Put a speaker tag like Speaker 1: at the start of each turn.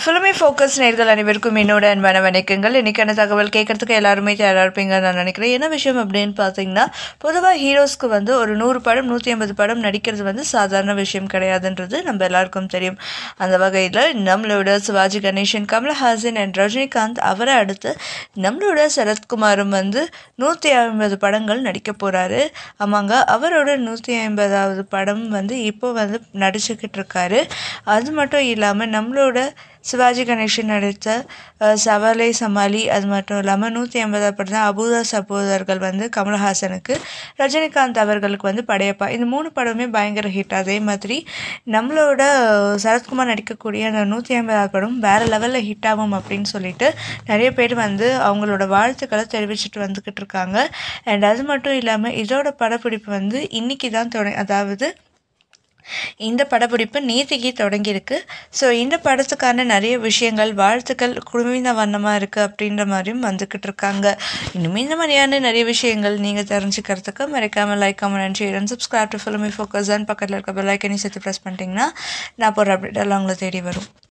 Speaker 1: filmy focus நேர்கள் அனைவருக்கும் என்னோட அன்பான வணக்கங்கள் இன்றைக்கான தகவல் கேட்கறதுக்கு எல்லாருமே தயாராக இருப்பீங்கன்னு நான் நினைக்கிறேன் என்ன விஷயம் அப்படின்னு பார்த்தீங்கன்னா பொதுவாக ஹீரோஸ்க்கு வந்து ஒரு நூறு படம் நூற்றி ஐம்பது படம் நடிக்கிறது வந்து சாதாரண விஷயம் கிடையாதுன்றது நம்ம எல்லாருக்கும் தெரியும் அந்த வகையில் நம்மளோட சிவாஜி கணேசன் கமலஹாசன் அண்ட் ரஜினிகாந்த் அவரை அடுத்து நம்மளோட சரத்குமாரும் வந்து நூற்றி ஐம்பது படங்கள் நடிக்க போகிறாரு ஆமாங்க அவரோட நூற்றி ஐம்பதாவது படம் வந்து இப்போ வந்து நடிச்சுக்கிட்டு இருக்காரு அது மட்டும் இல்லாமல் நம்மளோட சிவாஜி கணேசன் நடித்த அஹ், சவாலே சமாளி அது மட்டும் இல்லாமல் நூற்றி ஐம்பதாவது படம் தான் அபூதா சகோதரர்கள் வந்து கமல்ஹாசனுக்கு ரஜினிகாந்த் அவர்களுக்கு வந்து படையப்பா இந்த மூணு படமே பயங்கர ஹிட் அதே மாதிரி நம்மளோட அஹ், சரத்குமார் நடிக்கக்கூடிய அந்த நூற்றி ஐம்பதாவது படம் வேறு லெவலில் ஹிட் ஆகும் அப்படின்னு சொல்லிட்டு நிறைய பேர் வந்து அவங்களோட வாழ்த்துக்களை தெரிவிச்சிட்டு வந்துக்கிட்டு இருக்காங்க அண்ட் அது மட்டும் இல்லாமல் இதோட படப்பிடிப்பு வந்து இன்னைக்கு தான் தொடங்கி அதாவது இந்த படப்பிடிப்பு நேத்திக்கு தொடங்கியிருக்கு ஸோ இந்த படத்துக்கான நிறைய விஷயங்கள் வாழ்த்துக்கள் குழுமின வண்ணமாக இருக்குது அப்படின்ற மாதிரியும் வந்துக்கிட்டு இருக்காங்க இன்னும் இந்த மாதிரியான நிறைய விஷயங்கள் நீங்கள் தெரிஞ்சுக்கிறதுக்கு மறக்காமல் like comment share and subscribe to filmy focus and பக்கத்தில் இருக்க பெல் ஐக்கனையும் சேர்த்து ப்ரெஸ் பண்ணிட்டீங்கன்னா நான் போகிற அப்டேட் எல்லாம் உங்களை தேடி வரும்